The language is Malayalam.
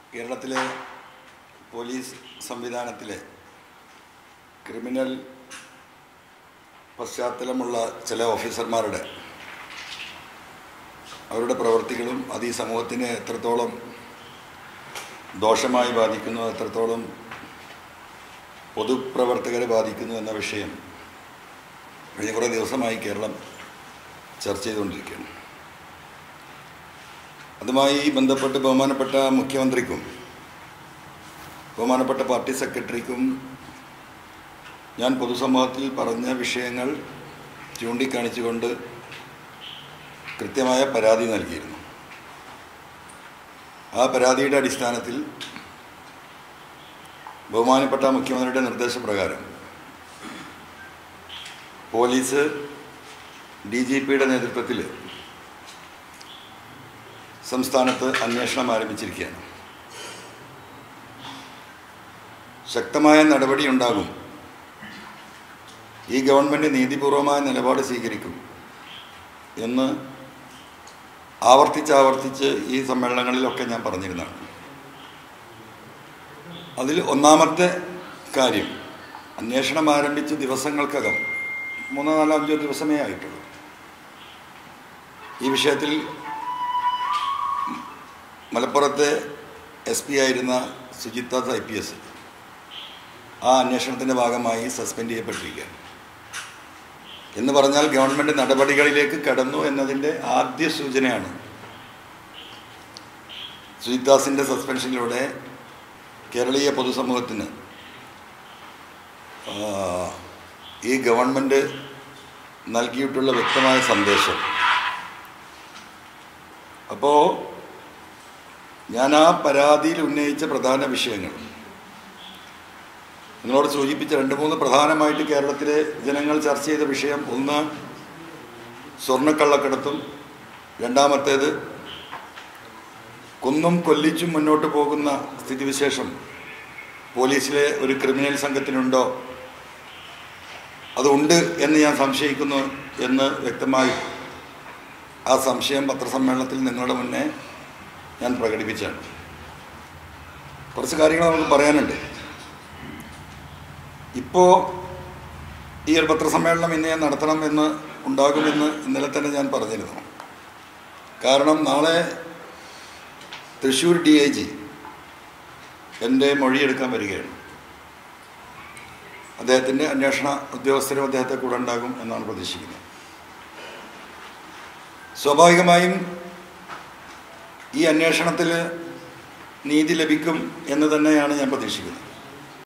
കേരളത്തിലെ പോലീസ് സംവിധാനത്തിലെ ക്രിമിനൽ പശ്ചാത്തലമുള്ള ചില ഓഫീസർമാരുടെ അവരുടെ പ്രവൃത്തികളും അത് ഈ സമൂഹത്തിനെ എത്രത്തോളം ദോഷമായി ബാധിക്കുന്നു എത്രത്തോളം പൊതുപ്രവർത്തകരെ ബാധിക്കുന്നു എന്ന വിഷയം കഴിഞ്ഞ കുറേ ദിവസമായി കേരളം ചർച്ച ചെയ്തുകൊണ്ടിരിക്കുകയാണ് അതുമായി ബന്ധപ്പെട്ട് ബഹുമാനപ്പെട്ട മുഖ്യമന്ത്രിക്കും ബഹുമാനപ്പെട്ട പാർട്ടി സെക്രട്ടറിക്കും ഞാൻ പൊതുസമൂഹത്തിൽ പറഞ്ഞ വിഷയങ്ങൾ ചൂണ്ടിക്കാണിച്ചുകൊണ്ട് കൃത്യമായ പരാതി നൽകിയിരുന്നു ആ പരാതിയുടെ അടിസ്ഥാനത്തിൽ ബഹുമാനപ്പെട്ട മുഖ്യമന്ത്രിയുടെ നിർദ്ദേശപ്രകാരം പോലീസ് ഡി ജി പിയുടെ നേതൃത്വത്തിൽ സംസ്ഥാനത്ത് അന്വേഷണം ആരംഭിച്ചിരിക്കുകയാണ് ശക്തമായ നടപടി ഉണ്ടാകും ഈ ഗവൺമെൻറ് നീതിപൂർവമായ നിലപാട് സ്വീകരിക്കും എന്ന് ആവർത്തിച്ചാവർത്തിച്ച് ഈ സമ്മേളനങ്ങളിലൊക്കെ ഞാൻ പറഞ്ഞിരുന്നതാണ് അതിൽ ഒന്നാമത്തെ കാര്യം അന്വേഷണം ആരംഭിച്ച് ദിവസങ്ങൾക്കകം മൂന്നോ നാലോ അഞ്ചോ ദിവസമേ ആയിട്ടുള്ളൂ ഈ വിഷയത്തിൽ മലപ്പുറത്തെ എസ് പി ആയിരുന്ന സുജിത്ത ഐ പി എസ് ആ അന്വേഷണത്തിൻ്റെ ഭാഗമായി സസ്പെൻഡ് ചെയ്യപ്പെട്ടിരിക്കുകയാണ് എന്ന് പറഞ്ഞാൽ ഗവൺമെൻറ് നടപടികളിലേക്ക് കടന്നു എന്നതിൻ്റെ ആദ്യ സൂചനയാണ് സുജിത്ദാസിൻ്റെ സസ്പെൻഷനിലൂടെ കേരളീയ പൊതുസമൂഹത്തിന് ആ, ഈ ഗവൺമെൻറ് നൽകിയിട്ടുള്ള വ്യക്തമായ സന്ദേശം അപ്പോൾ ഞാൻ ആ പരാതിയിൽ ഉന്നയിച്ച പ്രധാന വിഷയങ്ങൾ നിങ്ങളോട് സൂചിപ്പിച്ച രണ്ട് മൂന്ന് പ്രധാനമായിട്ട് കേരളത്തിലെ ജനങ്ങൾ ചർച്ച ചെയ്ത വിഷയം ഒന്ന് സ്വർണ്ണക്കള്ളക്കടത്തും രണ്ടാമത്തേത് കൊന്നും കൊല്ലിച്ചും മുന്നോട്ട് പോകുന്ന സ്ഥിതിവിശേഷം പോലീസിലെ ഒരു ക്രിമിനൽ സംഘത്തിനുണ്ടോ അതുണ്ട് എന്ന് ഞാൻ സംശയിക്കുന്നു എന്ന് വ്യക്തമായി ആ സംശയം പത്രസമ്മേളനത്തിൽ നിങ്ങളുടെ മുന്നേ ഞാൻ പ്രകടിപ്പിച്ചാണ് കുറച്ച് കാര്യങ്ങൾ നമുക്ക് പറയാനുണ്ട് ഇപ്പോൾ ഈ ഒരു പത്രസമ്മേളനം ഇന്ന് ഞാൻ നടത്തണം എന്ന് ഉണ്ടാകുമെന്ന് ഇന്നലെ തന്നെ ഞാൻ പറഞ്ഞിരുന്നു കാരണം നാളെ തൃശ്ശൂർ ഡി ഐ ജി എൻ്റെ മൊഴിയെടുക്കാൻ വരികയാണ് അദ്ദേഹത്തിൻ്റെ അന്വേഷണ ഉദ്യോഗസ്ഥരും അദ്ദേഹത്തെ കൂടെ ഉണ്ടാകും എന്നാണ് പ്രതീക്ഷിക്കുന്നത് സ്വാഭാവികമായും ഈ അന്വേഷണത്തിൽ നീതി ലഭിക്കും എന്ന് തന്നെയാണ് ഞാൻ പ്രതീക്ഷിക്കുന്നത്